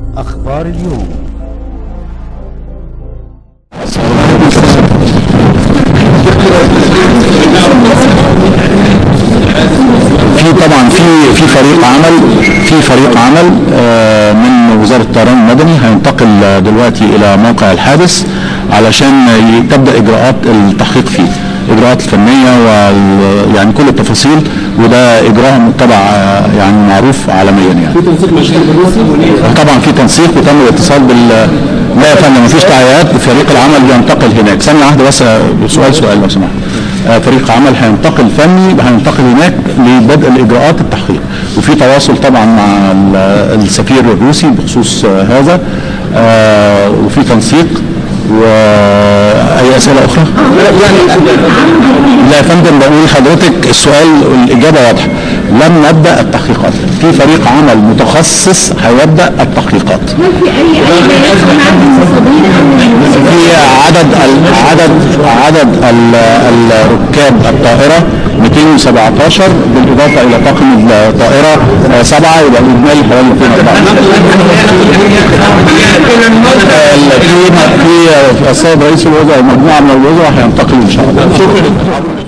أخبار اليوم في طبعا في في فريق عمل في فريق عمل آه، من وزاره الطيران المدني هينتقل دلوقتي الى موقع الحادث علشان ي- تبدا اجراءات التحقيق فيه الاجراءات الفنيه وال يعني كل التفاصيل وده اجراء متبع آه، يعني معروف عالميا يعني في تنسيق مع الشركه الروسي طبعا في تنسيق وتم الاتصال بال لا يا فندم مفيش تعيينات فريق العمل ينتقل هناك ثانيه واحده بس آه، سؤال سؤال لو سمحت آه، فريق عمل هينتقل فني هينتقل هناك لبدء الاجراءات التحقيق وفي تواصل طبعا مع ال- السفير الروسي بخصوص آه، هذا آه، وفي تنسيق واي اسئله اخرى؟ لا يا فندم بقول لحضرتك السؤال الاجابه واضحه لم نبدا التحقيقات في فريق عمل متخصص هيبدا التحقيقات هل في اي اي بيانات عن عدد المصابين او في عدد ال- عدد عدد ال- الركاب الطائره 217 بالاضافه الى طاقم الطائره آه، سبعه يبقى الاجمالي حوالي 204 في في السيد رئيس الوزراء مجموعه من الوزراء هينتقلوا ان شاء الله